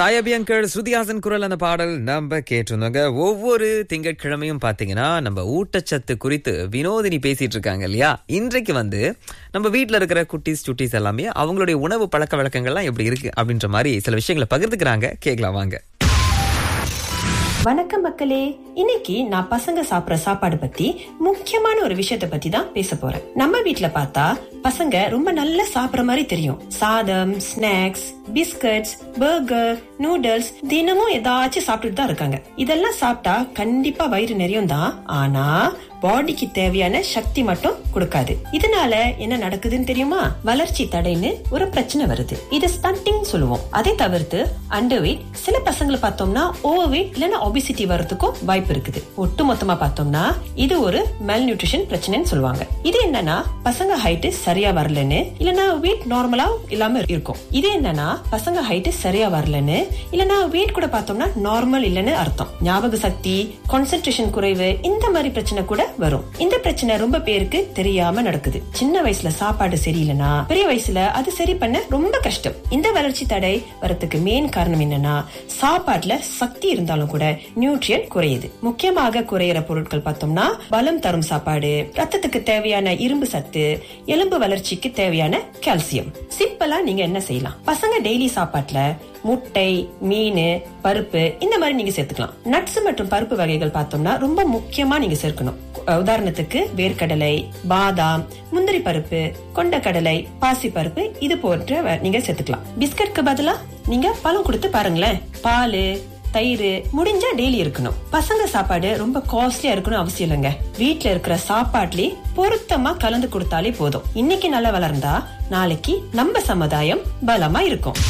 சாயபியங்கர் ஸ்ருதிஹாசன் குரல் அந்த பாடல் நம்ம கேட்டிருந்தோங்க ஒவ்வொரு திங்கட்கிழமையும் பாத்தீங்கன்னா நம்ம ஊட்டச்சத்து குறித்து வினோதினி பேசிட்டு இருக்காங்க இல்லையா இன்றைக்கு வந்து நம்ம வீட்ல இருக்கிற குட்டீஸ் சுட்டீஸ் எல்லாமே அவங்களுடைய உணவு பழக்க வழக்கங்கள்லாம் எப்படி இருக்கு அப்படின்ற மாதிரி சில விஷயங்களை பகிர்ந்துக்கிறாங்க கேட்கலாம் வாங்க வணக்கம் மக்களே இன்னைக்கு நான் பசங்க சாப்பிடுற சாப்பாடு பத்தி முக்கியமான ஒரு விஷயத்த பத்தி தான் பேச போறேன் நம்ம வீட்ல பார்த்தா பசங்க ரொம்ப நல்லா சாப்பிடுற மாதிரி தெரியும் சாதம் ஸ்நாக்ஸ் பிஸ்கட்ஸ் பர்கர் நூடுல்ஸ் தினமும் ஏதாச்சும் சாப்பிட்டுட்டு தான் இருக்காங்க இதெல்லாம் சாப்பிட்டா கண்டிப்பா வயிறு நிறையும் தான் ஆனா பாடிக்கு தேவையான சக்தி மட்டும் கொடுக்காது இதனால என்ன நடக்குதுன்னு தெரியுமா வளர்ச்சி தடைன்னு ஒரு பிரச்சனை வருது இது ஸ்டண்டிங் சொல்லுவோம் அதை தவிர்த்து அண்டர் வெயிட் சில பசங்களை பார்த்தோம்னா ஓவர் வெயிட் இல்லைன்னா ஒபிசிட்டி வர்றதுக்கும் வாய்ப்பு இருக்குது ஒட்டு மொத்தமா பார்த்தோம்னா இது ஒரு மெல் நியூட்ரிஷன் பிரச்சனைன்னு சொல்லுவாங்க இது என்னன்னா பசங்க ஹைட் சரியா வரலன்னு இல்லனா வெயிட் நார்மலா இல்லாம இருக்கும் இது என்னன்னா பசங்க ஹைட் சரியா வரலன்னு இல்லனா வெயிட் கூட பார்த்தோம்னா நார்மல் இல்லைன்னு அர்த்தம் ஞாபக சக்தி கான்சென்ட்ரேஷன் குறைவு இந்த மாதிரி பிரச்சனை கூட வரும் இந்த பிரச்சனை ரொம்ப பேருக்கு தெரியாம நடக்குது சின்ன வயசுல சாப்பாடு சரியில்லைன்னா பெரிய வயசுல அது சரி பண்ண ரொம்ப கஷ்டம் இந்த வளர்ச்சி தடை வரத்துக்கு மெயின் காரணம் என்னன்னா சாப்பாட்டுல சக்தி இருந்தாலும் கூட நியூட்ரியன் குறையுது முக்கியமாக குறையிற பொருட்கள் பார்த்தோம்னா பலம் தரும் சாப்பாடு ரத்தத்துக்கு தேவையான இரும்பு சத்து எலும்பு வளர்ச்சிக்கு தேவையான கால்சியம் சிம்பிளா நீங்க என்ன செய்யலாம் பசங்க டெய்லி சாப்பாட்டுல முட்டை மீன் பருப்பு இந்த மாதிரி நீங்க சேர்த்துக்கலாம் நட்ஸ் மற்றும் பருப்பு வகைகள் பார்த்தோம்னா ரொம்ப முக்கியமா நீங்க சேர்க்கணும் உதாரணத்துக்கு வேர்க்கடலை பாதாம் முந்திரி பருப்பு கொண்டக்கடலை பாசி பருப்பு இது போன்ற வ- நீங்க சேர்த்துக்கலாம் பிஸ்கட்க்கு பதிலா நீங்க பழம் கொடுத்து பாருங்களேன் பால் தயிர் முடிஞ்சா டெய்லி இருக்கணும் பசங்க சாப்பாடு ரொம்ப காஸ்ட்லியா இருக்கணும் அவசியம் இல்லைங்க வீட்ல இருக்கிற சாப்பாட்லயே பொருத்தமா கலந்து கொடுத்தாலே போதும் இன்னைக்கு நல்லா வளர்ந்தா நாளைக்கு நம்ம சமுதாயம் பலமா இருக்கும்